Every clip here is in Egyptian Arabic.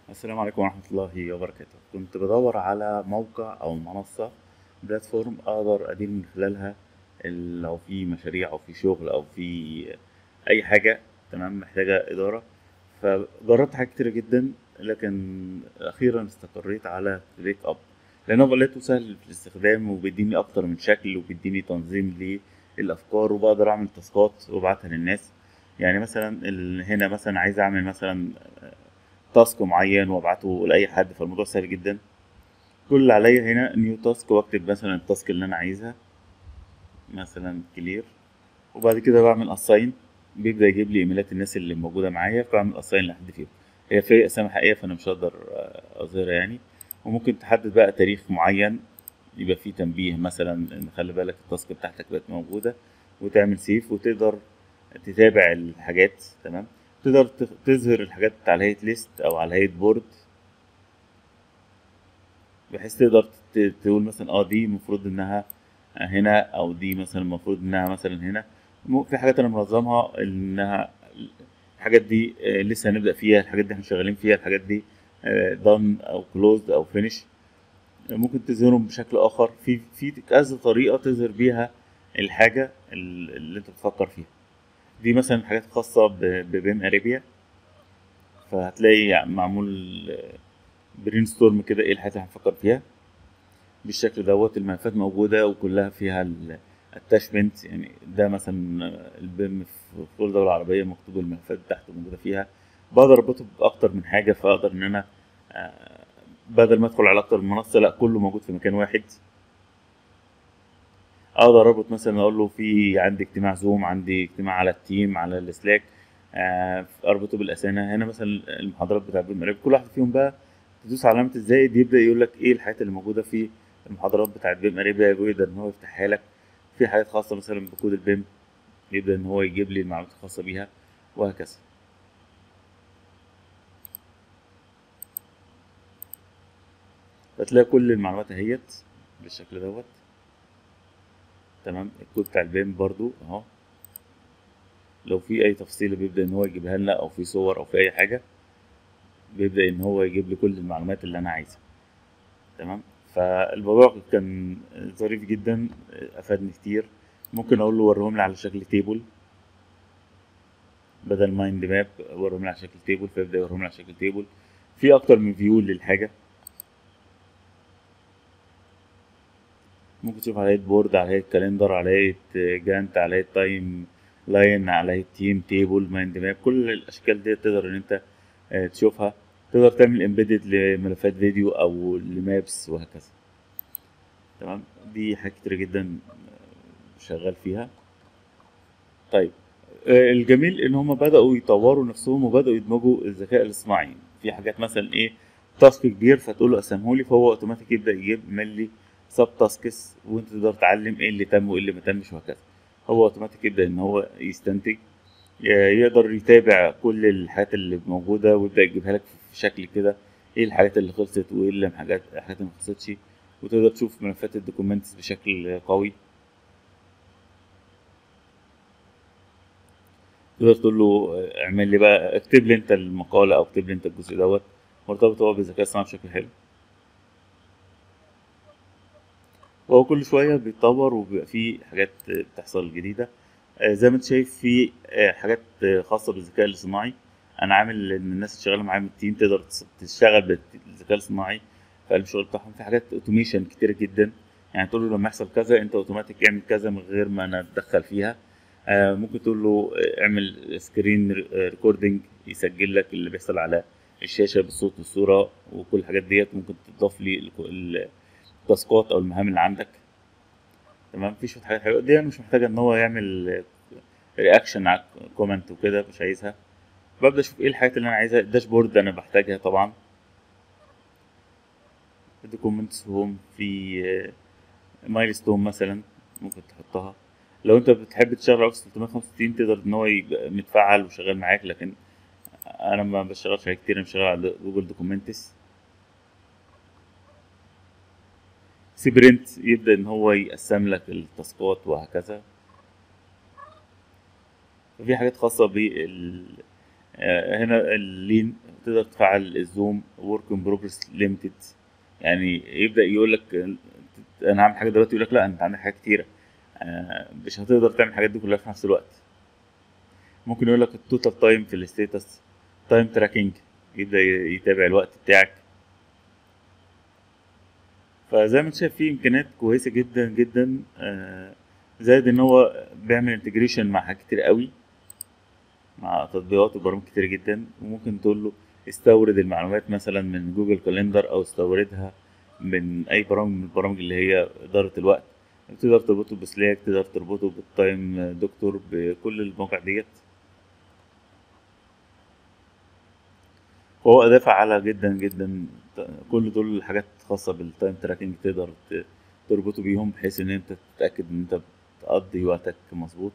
السلام عليكم ورحمة الله وبركاته كنت بدور على موقع أو منصة بلاتفورم أقدر أدير من خلالها ال- لو في مشاريع أو في شغل أو في أي حاجة تمام محتاجة إدارة فجربت حاجات كتيرة جدا لكن أخيرا استقريت على كليك أب لأنه لقيته سهل في الاستخدام وبيديني أكتر من شكل وبيديني تنظيم للأفكار وبقدر أعمل تاسكات وأبعتها للناس يعني مثلا ال- هنا مثلا عايز أعمل مثلا تاسك معين وابعته لاي حد فالموضوع سهل جدا كل اللي عليا هنا نيو تاسك واكتب مثلا التاسك اللي انا عايزها مثلا كلير وبعد كده بعمل اساين بيبدا يجيب لي ايميلات الناس اللي موجوده معايا فاعمل اساين لحد فيهم هي في اسامي حقيقيه فانا مش هقدر آه، اظهرها يعني وممكن تحدد بقى تاريخ معين يبقى فيه تنبيه مثلا ان خلي بالك التاسك بتاعتك بقت موجوده وتعمل سيف وتقدر تتابع الحاجات تمام تقدر ت- تظهر الحاجات على هيئة ليست أو على هيئة بورد بحيث تقدر ت- تقول مثلا اه دي المفروض انها هنا او دي مثلا المفروض انها مثلا هنا م- في حاجات انا منظمها انها الحاجات دي آه، لسه هنبدأ فيها الحاجات دي احنا شغالين فيها الحاجات دي دان او كلوزد او فينيش ممكن تظهرهم بشكل اخر في في كذا طريقة تظهر بيها الحاجة ال- اللي انت بتفكر فيها دي مثلا حاجات خاصة ب- ببيم اريبيا فهتلاقي معمول برين ستورم كده ايه الحاجات اللي هنفكر فيها بالشكل دوت الملفات موجودة وكلها فيها الاتاشمنت يعني ده مثلا البيم في كل دولة عربية مكتوب الملفات بتاعته موجودة فيها بقدر اربطه بأكتر من حاجة فأقدر إن أنا آه، بدل ما أدخل على أكتر من منصة لأ كله موجود في مكان واحد اقدر اربط مثلا اقول له في عندي اجتماع زوم عندي اجتماع على التيم على السلاك آه، اربطه بالاسامي هنا مثلا المحاضرات بتاع بيم قريب كل واحد فيهم بقى تدوس على علامه الزائد يبدا يقول لك ايه الحاجات اللي موجوده في المحاضرات بتاعت بيم قريب يقدر ان هو يفتحها لك في حاجات خاصه مثلا بكود البيم يبدا ان هو يجيب لي المعلومات الخاصه بيها وهكذا فتلاقي كل المعلومات اهيت بالشكل دوت تمام الكود بتاع البيم برضو اهو لو في اي تفصيلة بيبدأ ان هو يجيبها لنا او في صور او في اي حاجة بيبدأ ان هو يجيب لي كل المعلومات اللي انا عايزها تمام فالموضوع كان ظريف جدا افادني كتير ممكن اقول له وريهم لي على شكل تيبل بدل مايند ماب وريهم لي على شكل تيبل فيبدأ يوريهم لي على شكل تيبل في اكتر من فيو للحاجة ممكن تشوف على هيئة بورد على هيئة كالندر على هيئة جانت على هيئة تايم لاين على هيئة تيم تيبل مايند ماب كل الأشكال دي تقدر إن أنت آه، تشوفها تقدر تعمل امبيدد لملفات فيديو أو لمابس وهكذا تمام دي حاجات كتير جدا آه، شغال فيها طيب آه، الجميل ان هم بداوا يطوروا نفسهم وبداوا يدمجوا الذكاء الاصطناعي في حاجات مثلا ايه تاسك كبير فتقول له قسمه لي فهو اوتوماتيك يبدا يجيب لي سب تاسكس وانت تقدر تعلم ايه اللي تم وايه اللي ما تمش وهكذا هو اوتوماتيك يبدا ان هو يستنتج ي- يقدر يتابع كل الحاجات اللي موجوده ويبدا يجيبها لك في شكل كده ايه الحاجات اللي خلصت وايه اللي حاجات الحاجات اللي ما خلصتش وتقدر تشوف ملفات الدوكيومنتس بشكل قوي تقدر تقول له اه، اعمل لي بقى اكتب لي انت المقالة او اكتب لي انت الجزء دوت مرتبط هو بالذكاء الصناعي بشكل حلو وهو كل شوية بيتطور وبيبقى فيه حاجات بتحصل جديدة اه، زي ما انت شايف في اه، حاجات اه، خاصة بالذكاء الاصطناعي انا عامل ان الناس اللي شغالة معايا من التيم تقدر تس- تشتغل بالذكاء الاصطناعي في قلب الشغل بتاعهم في حاجات اوتوميشن كتيرة جدا يعني تقول له لما يحصل كذا انت اوتوماتيك اعمل كذا من غير ما انا اتدخل فيها آه، ممكن تقول له آه، اعمل سكرين ريكوردنج يسجل لك اللي بيحصل على الشاشة بالصوت والصورة وكل الحاجات ديت ممكن تضاف لي الك- ال- التاسكات او المهام اللي عندك تمام في شوية حاجات حلوة دي أنا مش محتاجة ان هو يعمل رياكشن على كومنت وكده مش عايزها ببدأ اشوف ايه الحاجات اللي انا عايزها الداشبورد انا بحتاجها طبعا الدوكيومنتس هوم في مايلستون مثلا ممكن تحطها لو انت بتحب تشغل اوفيس 365 تقدر ان هو يبقى متفعل وشغال معاك لكن انا ما بشتغلش عليه كتير انا بشتغل على جوجل دوكيومنتس سيبرنت يبدأ ان هو يقسم لك التاسكات وهكذا ففي حاجات خاصة بال آه، هنا اللين تقدر تفعل الزوم ورك ان بروجرس ليميتد يعني يبدا يقول لك انا هعمل حاجه دلوقتي يقول لك لا انت عندك حاجات كتيره آه، مش هتقدر تعمل الحاجات دي كلها في نفس الوقت ممكن يقول لك التوتال تايم في الستيتس تايم تراكنج يبدا ي- يتابع الوقت بتاعك فزي ما انت شايف فيه امكانيات كويسه جدا جدا آه، زائد ان هو بيعمل انتجريشن مع حاجات كتير قوي مع تطبيقات وبرامج كتير جدا وممكن تقول له استورد المعلومات مثلا من جوجل كالندر او استوردها من اي برامج من البرامج اللي هي اداره الوقت تقدر تربطه بسلاك تقدر تربطه بالتايم دكتور بكل المواقع ديت فهو أداة فعالة جدا جدا كل دول حاجات خاصة بالتايم تراكنج تقدر ت- تربطه بيهم بحيث إن أنت تتأكد إن أنت بتقضي وقتك مظبوط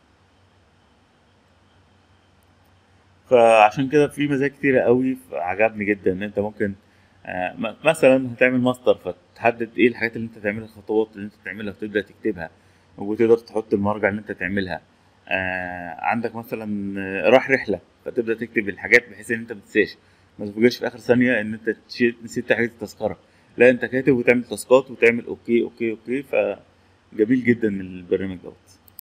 فعشان كده في مزايا كتيرة قوي عجبني جدا إن أنت ممكن آه، م- مثلا هتعمل ماستر فتحدد ايه الحاجات اللي انت تعملها الخطوات اللي انت تعملها وتبدا تكتبها وتقدر تحط المرجع اللي انت تعملها آه عندك مثلا آه، راح رحله فتبدا تكتب الحاجات بحيث ان انت ما تنساش ما تفوجئش في اخر ثانيه ان انت تشي- نسيت حاجه التذكره لا انت كاتب وتعمل تاسكات وتعمل اوكي اوكي اوكي فجميل جدا البرنامج دوت